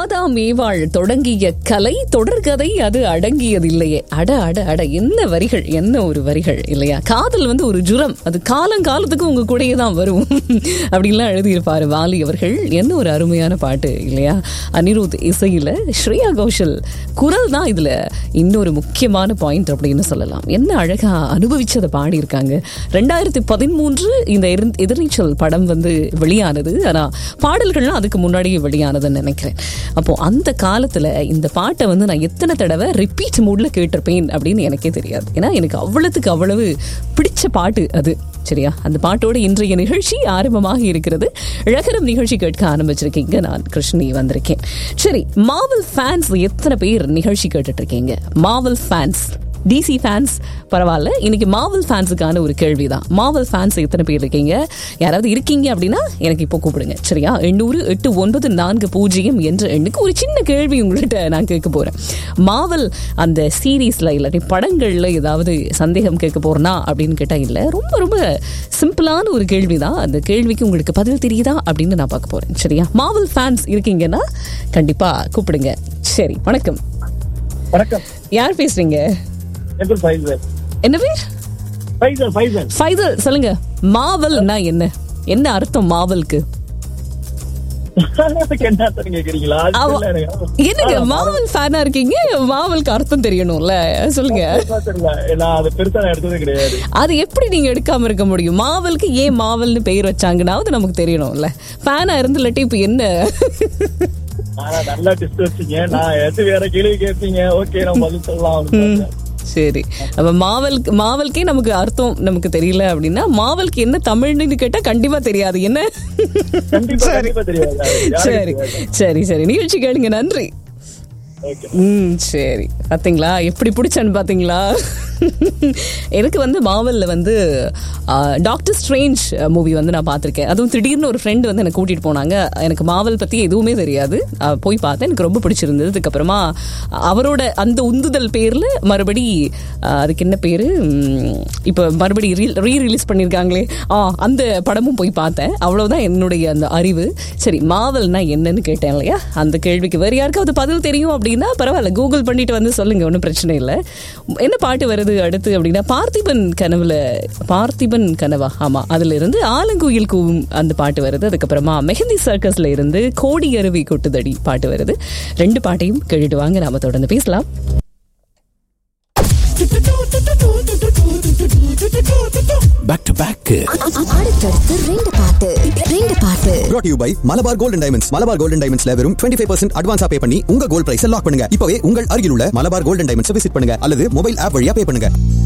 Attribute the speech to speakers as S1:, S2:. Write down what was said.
S1: ஆதாம் ஏவாள் தொடங்கிய கலை தொடர்கதை அது அடங்கியதில்லையே அட அட அட என்ன வரிகள் என்ன ஒரு வரிகள் இல்லையா காதல் வந்து ஒரு ஜுரம் அது காலங்காலத்துக்கு உங்க கூடயே தான் வரும் அப்படின்லாம் எழுதியிருப்பாரு வாலி அவர்கள் என்ன ஒரு அருமையான பாட்டு இல்லையா அனிருத் இசையில ஸ்ரேயா கோஷல் குரல் தான் இதுல இன்னொரு முக்கியமான பாயிண்ட் அப்படின்னு சொல்லலாம் என்ன அழகா அனுபவிச்சதை பாடியிருக்காங்க ரெண்டாயிரத்தி பதிமூன்று இந்த எதிர்- எதிர்நீச்சல் படம் வந்து வெளியானது ஆனா பாடல்கள்லாம் அதுக்கு முன்னாடியே வெளியானதுன்னு நினைக்கிறேன் அப்போ அந்த காலத்துல இந்த பாட்டை வந்து நான் எத்தனை தடவை ரிப்பீட் மூட்ல கேட்டிருப்பேன் அப்படின்னு எனக்கே தெரியாது ஏன்னா எனக்கு அவ்வளவுக்கு அவ்வளவு பிடிச்ச பாட்டு அது சரியா அந்த பாட்டோட இன்றைய நிகழ்ச்சி ஆரம்பமாக இருக்கிறது இழகரம் நிகழ்ச்சி கேட்க ஆரம்பிச்சிருக்கீங்க நான் கிருஷ்ணி வந்திருக்கேன் சரி மாவல் ஃபேன்ஸ் எத்தனை பேர் நிகழ்ச்சி கேட்டுட்டு இருக்கீங்க மாவல் ஃபேன்ஸ் டிசி ஃபேன்ஸ் பரவாயில்ல இன்னைக்கு மாவல் ஃபேன்ஸுக்கான ஒரு கேள்வி தான் மாவல் ஃபேன்ஸ் எத்தனை பேர் இருக்கீங்க யாராவது இருக்கீங்க அப்படின்னா எனக்கு இப்போ கூப்பிடுங்க சரியா எண்ணூறு எட்டு ஒன்பது நான்கு பூஜ்ஜியம் என்ற எண்ணுக்கு ஒரு சின்ன கேள்வி உங்கள்கிட்ட நான் கேட்க போறேன் மாவல் அந்த சீரீஸ்ல இல்லாட்டி படங்கள்ல ஏதாவது சந்தேகம் கேட்க போறனா அப்படின்னு கேட்டா இல்ல ரொம்ப ரொம்ப சிம்பிளான ஒரு கேள்வி தான் அந்த கேள்விக்கு உங்களுக்கு பதில் தெரியுதா அப்படின்னு நான் பார்க்க போறேன் சரியா மாவல் ஃபேன்ஸ் இருக்கீங்கன்னா கண்டிப்பா கூப்பிடுங்க சரி வணக்கம்
S2: வணக்கம்
S1: யார் பேசுறீங்க
S2: என் பேர் ஃபைசல்
S1: என்ன பேர்
S2: ஃபைசல் ஃபைசல்
S1: ஃபைசல் சொல்லுங்க மாவல்னா என்ன என்ன அர்த்தம் மாவலுக்கு
S2: எனக்கு என்ன அர்த்தம் கேக்குறீங்களா அது
S1: அவ-
S2: தெரியல எனக்கு.
S1: என்னங்க
S2: ஆ,
S1: மாவல் ஃபேனா இருக்கீங்க மாவலுக்கு அர்த்தம் தெரியணும்ல சொல்லுங்க
S2: பெருசா தெரியல. நான் அது பெருசா நான் எடுத்தது கிடையாது
S1: அது எப்படி நீங்க எடுக்காம இருக்க முடியும் மாவலுக்கு ஏன் மாவல்னு பெயர் வச்சாங்கன்னாவது நமக்கு தெரியணும்ல ஃபேனா இருந்து இல்லாட்டி இப்ப என்ன
S2: ஆனா நல்லா டிஸ்ட் வச்சீங்க நான் எது வேற கேள்வி கேட்பீங்க ஓகே நான் பதில் சொல்லலாம் அப்படின்னு பார்த்தேன்.
S1: சரி அப்ப மாவலுக்கு மாவலுக்கே நமக்கு அர்த்தம் நமக்கு தெரியல அப்படின்னா மாவலுக்கு என்ன தமிழ்னு கேட்டா கண்டிப்பா தெரியாது என்ன
S2: கண்டிப்பா கண்டிப்பா தெரியாது அது யாருக்கு
S1: சரி
S2: தெரியாது?
S1: சரி சரி நிகழ்ச்சி கேளுங்க நன்றி
S2: ஓகே
S1: ம் சரி பாத்தீங்களா எப்படி பிடிச்சேன்னு பாத்தீங்களா எனக்கு வந்து மாவல்ல வந்து டாக்டர் ஸ்ட்ரேஞ்ச் மூவி வந்து நான் பார்த்துருக்கேன் அதுவும் திடீர்னு ஒரு ஃப்ரெண்டு வந்து எனக்கு கூட்டிட்டு போனாங்க எனக்கு மாவல் பத்தி எதுவுமே தெரியாது அஹ், போய் பார்த்தேன் எனக்கு ரொம்ப பிடிச்சிருந்தது அதுக்கப்புறமா அவரோட அந்த உந்துதல் பேர்ல மறுபடி அஹ், அதுக்கு என்ன பேரு ம், இப்போ மறுபடி ரீ ரிலீஸ் பண்ணியிருக்காங்களே ஆ அந்த படமும் போய் பார்த்தேன் அவ்வளவுதான் என்னுடைய அந்த அறிவு சரி மாவல்னா என்னன்னு கேட்டேன் இல்லையா அந்த கேள்விக்கு வேறு யாருக்காவது பதில் தெரியும் அப்படின்னா பரவாயில்ல கூகுள் பண்ணிட்டு வந்து சொல்லுங்க ஒன்றும் பிரச்சனை இல்லை என்ன பாட்டு வருது அடுத்து அப்படின்னா பார்த்திபன் கனவுல பார்த்திபன் கனவா ஆமா அதுல இருந்து ஆலங்குயில் கூவும் அந்த பாட்டு வருது அதுக்கப்புறமா மெஹந்தி சர்க்கஸ்ல இருந்து கோடி அருவி கொட்டுதடி பாட்டு வருது ரெண்டு பாட்டையும் கேட்டுட்டு வாங்க நாம தொடர்ந்து பேசலாம்
S3: பேக் டு பேக்
S4: அடுத்தடுத்து ரெண்டு பாட்டு ரெண்டு பாட்டு
S5: brought to you by Malabar golden diamonds Malabar golden டைமண்ட்ஸ்ல வெறும் 25% பர்சன்ட் அட்வான்ஸா பே பண்ணி உங்க கோல்ட் பிரைஸ் லாக் பண்ணுங்க இப்பவே உங்கள் அருகில் உள்ள மலபார் கோல்டன் டைமண்ட்ஸ் விசிட் பண்ணுங்க அல்லது மொபைல் ஆப் வழியா பே பண்ணுங்க